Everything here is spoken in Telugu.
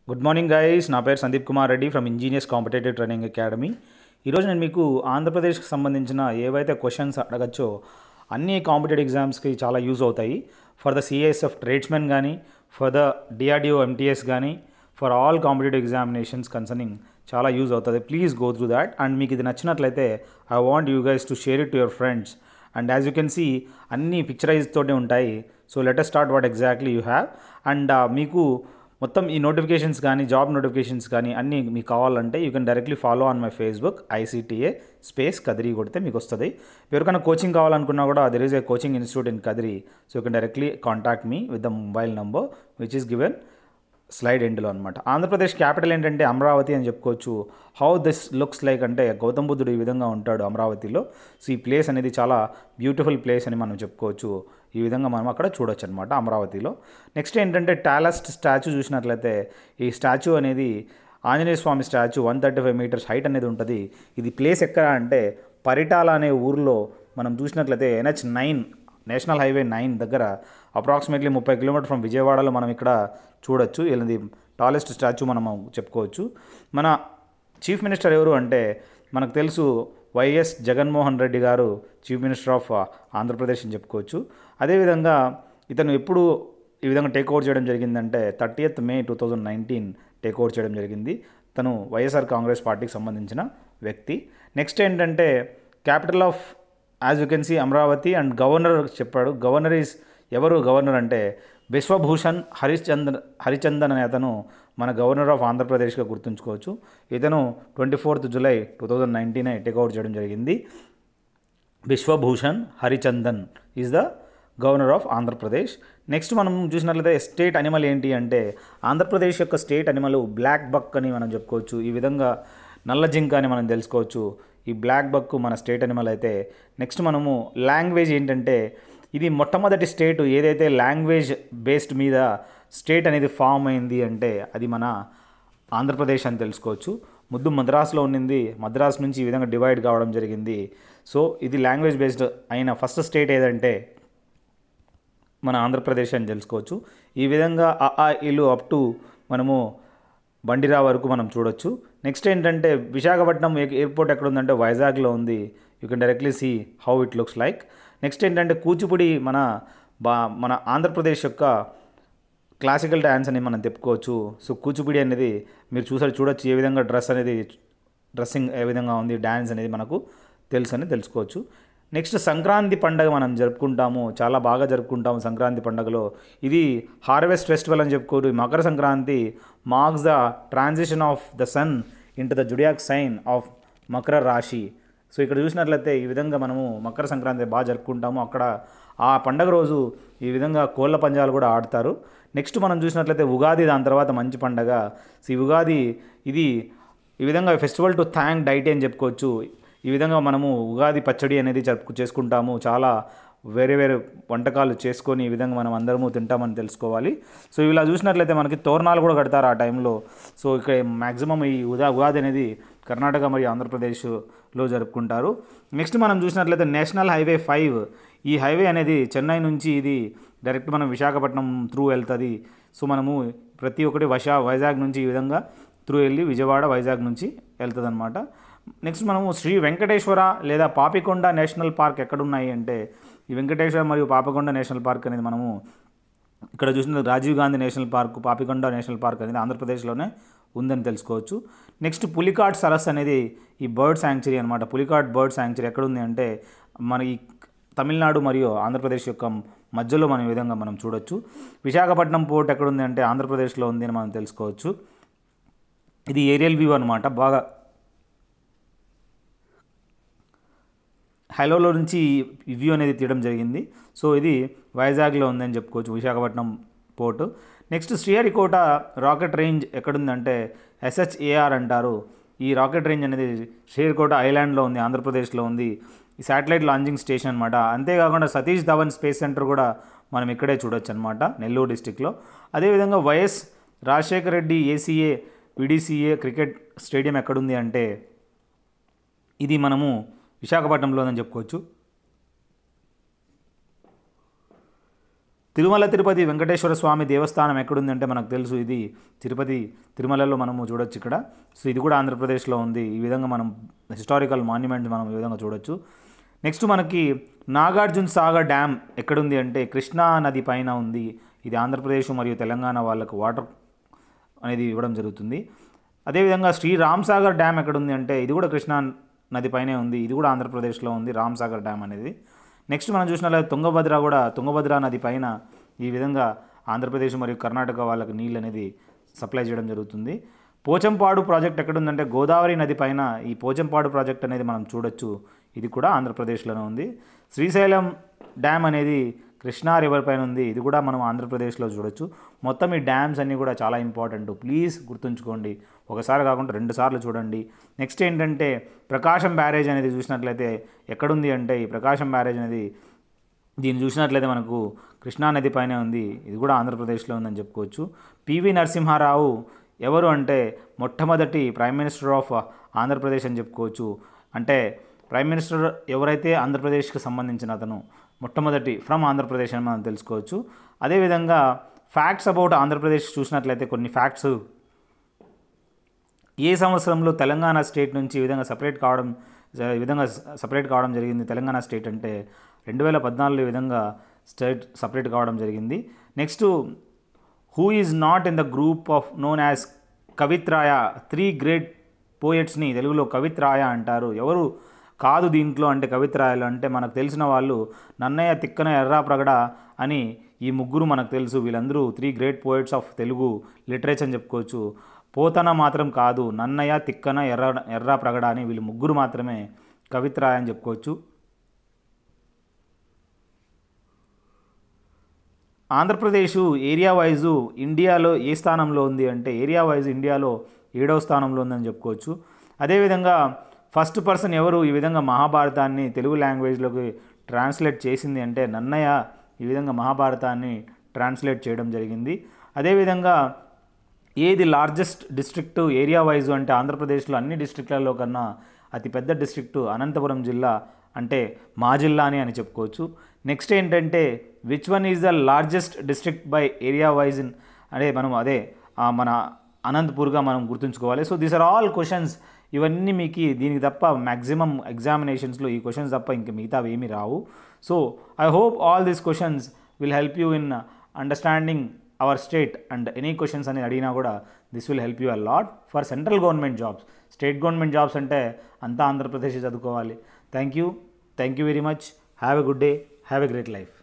గుడ్ మార్నింగ్ గైస్ నా పేరు Sandeep Kumar Reddy from engineers competitive training academy ఈరోజు నేను మీకు ఆంధ్రప్రదేశ్కి సంబంధించిన ఏవైతే క్వశ్చన్స్ అడగచ్చో అన్ని కాంపిటేటివ్ ఎగ్జామ్స్కి చాలా యూజ్ అవుతాయి ఫర్ ద సిఎస్ఎఫ్ ట్రేడ్స్మెన్ కానీ ఫర్ ద డిఆర్డిఓ ఎంటీఎస్ కానీ for all competitive examinations concerning చాలా యూజ్ అవుతుంది please go through that and మీకు ఇది నచ్చినట్లయితే I want you guys to share it to your friends and as you can see అన్ని పిక్చరైజ్ తోటే ఉంటాయి so letter start what exactly you have and మీకు మొత్తం ఈ నోటిఫికేషన్స్ కానీ జాబ్ నోటిఫికేషన్స్ కానీ అన్నీ మీకు కావాలంటే you can directly follow on my Facebook ICTA space Kadiri కొడితే మీకు వస్తుంది ఎవరికైనా కోచింగ్ కావాలనుకున్నా కూడా there is a coaching institute in Kadiri so you can directly contact me with the mobile number which is given slide ఎండ్లో అనమాట ఆంధ్రప్రదేశ్ క్యాపిటల్ ఏంటంటే అమరావతి అని చెప్పుకోవచ్చు హౌ దిస్ లుక్స్ లైక్ అంటే గౌతమ్ బుద్ధుడు ఈ విధంగా ఉంటాడు అమరావతిలో సో ఈ ప్లేస్ అనేది చాలా బ్యూటిఫుల్ ప్లేస్ అని మనం చెప్పుకోవచ్చు ఈ విధంగా మనం అక్కడ చూడొచ్చు అనమాట అమరావతిలో నెక్స్ట్ ఏంటంటే టాలెస్ట్ స్టాచ్యూ చూసినట్లయితే ఈ స్టాచ్యూ అనేది Anjaneya Swamy statue one thirty five metres height అనేది ఉంటుంది ఇది ప్లేస్ ఎక్కడ అంటే పరిటాల అనే ఊరిలో మనం చూసినట్లయితే NH nine national highway nine దగ్గర అప్రాక్సిమేట్లీ ముప్పై కిలోమీటర్ ఫ్రమ్ విజయవాడలో మనం ఇక్కడ చూడొచ్చు వీళ్ళది టాలెస్ట్ స్టాచ్యూ మనం చెప్పుకోవచ్చు మన చీఫ్ మినిస్టర్ ఎవరు అంటే మనకు తెలుసు వైఎస్ జగన్మోహన్ రెడ్డి గారు చీఫ్ మినిస్టర్ ఆఫ్ ఆంధ్రప్రదేశ్ అని చెప్పుకోవచ్చు అదేవిధంగా ఇతను ఎప్పుడు ఈ విధంగా టేక్ ఓవర్ చేయడం జరిగిందంటే thirtieth May two thousand nineteen take over చేయడం జరిగింది తను వైఎస్ఆర్ కాంగ్రెస్ పార్టీకి సంబంధించిన వ్యక్తి నెక్స్ట్ ఏంటంటే capital of as you can see Amaravati and governor చెప్పాడు గవర్నర్ ఈజ్ ఎవరు గవర్నర్ అంటే బిశ్వభూషణ్ హరిచంద్ర హరిచందన్ అనే అతను మన గవర్నర్ ఆఫ్ ఆంధ్రప్రదేశ్గా గుర్తుంచుకోవచ్చు ఇతను twenty fourth July two thousand నైన్టీనే టేక్అవుట్ చేయడం జరిగింది Biswabhusan Harichandan is the governor of Andhra Pradesh next మనం చూసినట్లయితే స్టేట్ అనిమల్ ఏంటి అంటే ఆంధ్రప్రదేశ్ యొక్క స్టేట్ అనిమల్ బ్లాక్ బక్ అని మనం చెప్పుకోవచ్చు ఈ విధంగా నల్ల జింక అని మనం తెలుసుకోవచ్చు ఈ బ్లాక్ బక్ మన స్టేట్ అనిమల్ అయితే నెక్స్ట్ మనము లాంగ్వేజ్ ఏంటంటే ఇది మొట్టమొదటి స్టేట్ ఏదైతే లాంగ్వేజ్ బేస్డ్ మీద స్టేట్ అనేది ఫామ్ అయింది అంటే అది మన ఆంధ్రప్రదేశ్ అని తెలుసుకోవచ్చు ముద్దు మద్రాసులో ఉండింది మద్రాస్ నుంచి ఈ విధంగా డివైడ్ కావడం జరిగింది సో ఇది లాంగ్వేజ్ బేస్డ్ అయిన ఫస్ట్ స్టేట్ ఏదంటే మన ఆంధ్రప్రదేశ్ అని తెలుసుకోవచ్చు ఈ విధంగా ఆ ఆ ఇల్లు అప్ టు మనము బండిరా వరకు మనం చూడొచ్చు నెక్స్ట్ ఏంటంటే విశాఖపట్నం ఎయిర్పోర్ట్ ఎక్కడ ఉందంటే వైజాగ్లో ఉంది you can directly see how it looks like next ఏంటంటే కూచిపూడి మన బా మన ఆంధ్రప్రదేశ్ యొక్క క్లాసికల్ డ్యాన్స్ అని మనం చెప్పుకోవచ్చు సో కూచిపూడి అనేది మీరు చూసారు చూడొచ్చు ఏ విధంగా డ్రెస్ అనేది డ్రెస్సింగ్ ఏ విధంగా ఉంది డ్యాన్స్ అనేది మనకు తెలుసు అని తెలుసుకోవచ్చు నెక్స్ట్ సంక్రాంతి పండగ మనం జరుపుకుంటాము చాలా బాగా జరుపుకుంటాము సంక్రాంతి పండుగలో ఇది హార్వెస్ట్ ఫెస్టివల్ అని చెప్పుకోరు Makara Sankranti marks the transition of the sun into the zodiac sign of Makara rashi so ఇక్కడ చూసినట్లయితే ఈ విధంగా మనము మకర సంక్రాంతి బాగా జరుపుకుంటాము అక్కడ ఆ పండగ రోజు ఈ విధంగా కోళ్ళ పంజాలు కూడా ఆడతారు నెక్స్ట్ మనం చూసినట్లయితే ఉగాది దాని తర్వాత మంచి పండగ సో ఈ ఉగాది ఇది ఈ విధంగా ఫెస్టివల్ టు థ్యాంక్ డైట్ అని చెప్పుకోవచ్చు ఈ విధంగా మనము ఉగాది పచ్చడి అనేది జరుపు చేసుకుంటాము చాలా వేరే వేరే వంటకాలు చేసుకొని ఈ విధంగా మనం అందరము తింటామని తెలుసుకోవాలి సో ఇలా చూసినట్లయితే మనకి తోరణాలు కూడా కడతారు ఆ టైంలో సో ఇక్కడ మ్యాక్సిమం ఈ ఉదా ఉగాది అనేది కర్ణాటక మరియు ఆంధ్రప్రదేశ్లో జరుపుకుంటారు నెక్స్ట్ మనం చూసినట్లయితే నేషనల్ హైవే ఫైవ్ ఈ హైవే అనేది చెన్నై నుంచి ఇది డైరెక్ట్ మనం విశాఖపట్నం త్రూ వెళ్తుంది సో మనము ప్రతి ఒక్కటి వశా వైజాగ్ నుంచి ఈ విధంగా త్రూ వెళ్ళి విజయవాడ వైజాగ్ నుంచి వెళ్తుంది అనమాట నెక్స్ట్ మనము శ్రీ వెంకటేశ్వర లేదా పాపికొండ నేషనల్ పార్క్ ఎక్కడున్నాయి అంటే ఈ వెంకటేశ్వర మరియు పాపికొండ నేషనల్ పార్క్ అనేది మనము ఇక్కడ చూసిన Rajiv Gandhi national park Papikonda national park అనేది ఆంధ్రప్రదేశ్లోనే ఉందని తెలుసుకోవచ్చు నెక్స్ట్ పులికాట్ సరస్సు అనేది ఈ బర్డ్ శాంక్చురీ అనమాట పులికాట్ బర్డ్ శాంక్చురీ ఎక్కడుంది అంటే మన ఈ తమిళనాడు మరియు ఆంధ్రప్రదేశ్ యొక్క మధ్యలో మనం ఈ విధంగా మనం చూడొచ్చు విశాఖపట్నం పోర్ట్ ఎక్కడుంది అంటే ఆంధ్రప్రదేశ్లో ఉంది అని మనం తెలుసుకోవచ్చు ఇది ఏరియల్ వ్యూ అనమాట బాగా హైలోలో నుంచి ఈ వ్యూ అనేది తీయడం జరిగింది సో ఇది వైజాగ్లో ఉందని చెప్పుకోవచ్చు Visakhapatnam port next Sriharikota rocket range ఎక్కడుందంటే ఎస్హెచ్ఏఆర్ అంటారు ఈ రాకెట్ రేంజ్ అనేది శ్రీహరికోట ఐలాండ్లో ఉంది ఆంధ్రప్రదేశ్లో ఉంది ఈ శాటిలైట్ లాంచింగ్ స్టేషన్ అనమాట అంతేకాకుండా సతీష్ ధవన్ స్పేస్ సెంటర్ కూడా మనం ఇక్కడే చూడొచ్చు అనమాట నెల్లూరు డిస్టిక్లో అదేవిధంగా YS Rajasekhara Reddy ACA VDCA cricket stadium ఎక్కడుంది అంటే ఇది మనము విశాఖపట్నంలోనని చెప్పుకోవచ్చు తిరుమల తిరుపతి వెంకటేశ్వర స్వామి దేవస్థానం ఎక్కడుంది అంటే మనకు తెలుసు ఇది తిరుపతి తిరుమలలో మనము చూడొచ్చు ఇక్కడ సో ఇది కూడా ఆంధ్రప్రదేశ్లో ఉంది ఈ విధంగా మనం హిస్టారికల్ మాన్యుమెంట్ మనం ఈ విధంగా చూడొచ్చు నెక్స్ట్ మనకి నాగార్జున సాగర్ డ్యామ్ ఎక్కడుంది అంటే కృష్ణా నది పైన ఉంది ఇది ఆంధ్రప్రదేశ్ మరియు తెలంగాణ వాళ్ళకు వాటర్ అనేది ఇవ్వడం జరుగుతుంది అదేవిధంగా శ్రీ రామ్ సాగర్ డ్యామ్ ఎక్కడ ఉంది అంటే ఇది కూడా కృష్ణా నది పైనే ఉంది ఇది కూడా ఆంధ్రప్రదేశ్లో ఉంది రామ్ సాగర్ డ్యామ్ అనేది నెక్స్ట్ మనం చూసినట్లయితే తుంగభద్ర కూడా తుంగభద్ర నది పైన ఈ విధంగా ఆంధ్రప్రదేశ్ మరియు కర్ణాటక వాళ్ళకి నీళ్ళు అనేది సప్లై చేయడం జరుగుతుంది పోచంపాడు ప్రాజెక్ట్ ఎక్కడుందంటే గోదావరి నది పైన ఈ పోచంపాడు ప్రాజెక్ట్ అనేది మనం చూడొచ్చు ఇది కూడా ఆంధ్రప్రదేశ్లోనే ఉంది శ్రీశైలం డ్యామ్ అనేది కృష్ణా రివర్ పైన ఉంది ఇది కూడా మనం ఆంధ్రప్రదేశ్లో చూడొచ్చు మొత్తం ఈ డ్యామ్స్ అన్నీ కూడా చాలా ఇంపార్టెంట్ ప్లీజ్ గుర్తుంచుకోండి ఒకసారి కాకుండా రెండు సార్లు చూడండి నెక్స్ట్ ఏంటంటే ప్రకాశం బ్యారేజ్ అనేది చూసినట్లయితే ఎక్కడుంది అంటే ఈ ప్రకాశం బ్యారేజ్ అనేది దీన్ని చూసినట్లయితే మనకు కృష్ణా నది పైనే ఉంది ఇది కూడా ఆంధ్రప్రదేశ్లో ఉందని చెప్పుకోవచ్చు పివి నరసింహారావు ఎవరు అంటే మొట్టమొదటి ప్రైమ్ మినిస్టర్ ఆఫ్ ఆంధ్రప్రదేశ్ అని చెప్పుకోవచ్చు అంటే ప్రైమ్ మినిస్టర్ ఎవరైతే ఆంధ్రప్రదేశ్కి సంబంధించిన అతను మొట్టమొదటి ఫ్రమ్ ఆంధ్రప్రదేశ్ అని మనం తెలుసుకోవచ్చు అదేవిధంగా ఫ్యాక్ట్స్ అబౌట్ ఆంధ్రప్రదేశ్ చూసినట్లయితే కొన్ని ఫ్యాక్ట్స్ ఏ సంవత్సరంలో తెలంగాణ స్టేట్ నుంచి ఈ విధంగా సపరేట్ కావడం జ- ఈ విధంగా సపరేట్ కావడం జరిగింది తెలంగాణ స్టేట్ అంటే రెండు వేల పద్నాలుగులో ఈ విధంగా స్టేట్ సపరేట్ కావడం జరిగింది next who is not in the group of known as Kavitraya three great పోయట్స్ని తెలుగులో కవిత్రాయ అంటారు ఎవరు కాదు దీంట్లో అంటే కవిత్రాయలు అంటే మనకు తెలిసిన వాళ్ళు నన్నయ్య తిక్కన ఎర్రా ప్రగడ అని ఈ ముగ్గురు మనకు తెలుసు వీళ్ళందరూ three great poets of Telugu literature అని చెప్పుకోవచ్చు పోతన మాత్రం కాదు నన్నయ్య తిక్కన ఎర్ర ఎర్ర ప్రగడ అని వీళ్ళు ముగ్గురు మాత్రమే కవిత్రాయ అని చెప్పుకోవచ్చు ఆంధ్రప్రదేశ్ ఏరియా వైజు ఇండియాలో ఏ స్థానంలో ఉంది అంటే ఏరియా వైజ్ ఇండియాలో ఏడవ స్థానంలో ఉందని చెప్పుకోవచ్చు అదేవిధంగా ఫస్ట్ పర్సన్ ఎవరు ఈ విధంగా మహాభారతాన్ని తెలుగు లాంగ్వేజ్లోకి ట్రాన్స్లేట్ చేసింది అంటే నన్నయ్య ఈ విధంగా మహాభారతాన్ని ట్రాన్స్లేట్ చేయడం జరిగింది అదేవిధంగా ఏది లార్జెస్ట్ డిస్ట్రిక్ట్ ఏరియా వైజ్ అంటే ఆంధ్రప్రదేశ్లో అన్ని డిస్ట్రిక్ట్లలో కన్నా అతిపెద్ద డిస్ట్రిక్ట్ అనంతపురం జిల్లా అంటే మా జిల్లాని అని చెప్పుకోవచ్చు నెక్స్ట్ ఏంటంటే which one is the largest district by area wise in అదే మనం అదే ఆ, మన అనంతపూర్గా మనం గుర్తుంచుకోవాలి so these are all questions ఇవన్నీ మీకు దీనికి తప్ప మ్యాక్సిమం ఎగ్జామినేషన్స్లో ఈ క్వశ్చన్స్ తప్ప ఇంక మిగతావి ఏమీ రావు so I hope all these questions will help you in understanding our state and any questions అని అడిగినా కూడా this will help you a lot for central government jobs state government jobs అంటే అంతా ఆంధ్రప్రదేశ్ చదువుకోవాలి thank you thank you very much have a good day have a great life